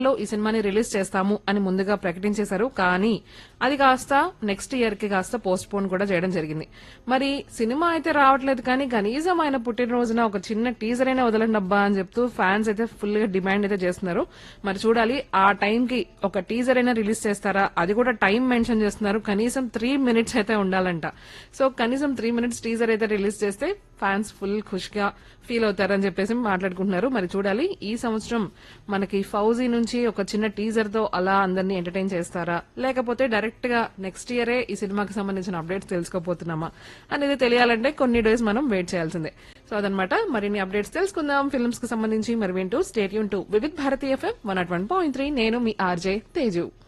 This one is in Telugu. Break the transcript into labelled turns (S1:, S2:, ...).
S1: లో ఈ సినిమాని రిలీజ్ చేస్తాము అని ముందుగా ప్రకటించేశారు కానీ అది కాస్త నెక్స్ట్ ఇయర్ కి కాస్త పోస్ట్ పోన్ కూడా చేయడం జరిగింది మరి సినిమా అయితే రావట్లేదు కానీ కనీసం ఆయన పుట్టినరోజున ఒక చిన్న టీజర్ అయినా వదలండి అబ్బా అని చెప్తూ ఫ్యాన్స్ అయితే ఫుల్ గా డిమాండ్ అయితే చేస్తున్నారు మరి చూడాలి ఆ టైం కి ఒక టీజర్ అయినా రిలీజ్ చేస్తారా అది కూడా టైం మెన్షన్ చేస్తున్నారు కనీసం త్రీ మినిట్స్ అయితే ఉండాలంట సో కనీసం త్రీ మినిట్స్ టీజర్ అయితే రిలీజ్ చేస్తే ఫ్యాన్స్ ఫుల్ ఖుషిగా ఫీల్ అవుతారని చెప్పేసి మాట్లాడుకుంటున్నారు మరి చూడాలి ఈ సంవత్సరం మనకి ఫౌజీ నుంచి ఒక చిన్న టీజర్ తో అలా అందరినీ ఎంటర్టైన్ చేస్తారా లేకపోతే డైరెక్ట్ గా నెక్స్ట్ ఇయరే ఈ సినిమాకి సంబంధించిన అప్డేట్స్ తెలుసుకోపోతున్నామా అనేది తెలియాలంటే కొన్ని డేస్ మనం వెయిట్ చేయాల్సిందే సో అదనమాట మరిన్ని అప్డేట్స్ తెలుసుకుందాం ఫిల్మ్స్ కి సంబంధించి మరి వింటూ స్టేట్ యూన్ to Vividh Bharati FM one nought one point three నేను మీ ఆర్జే తేజు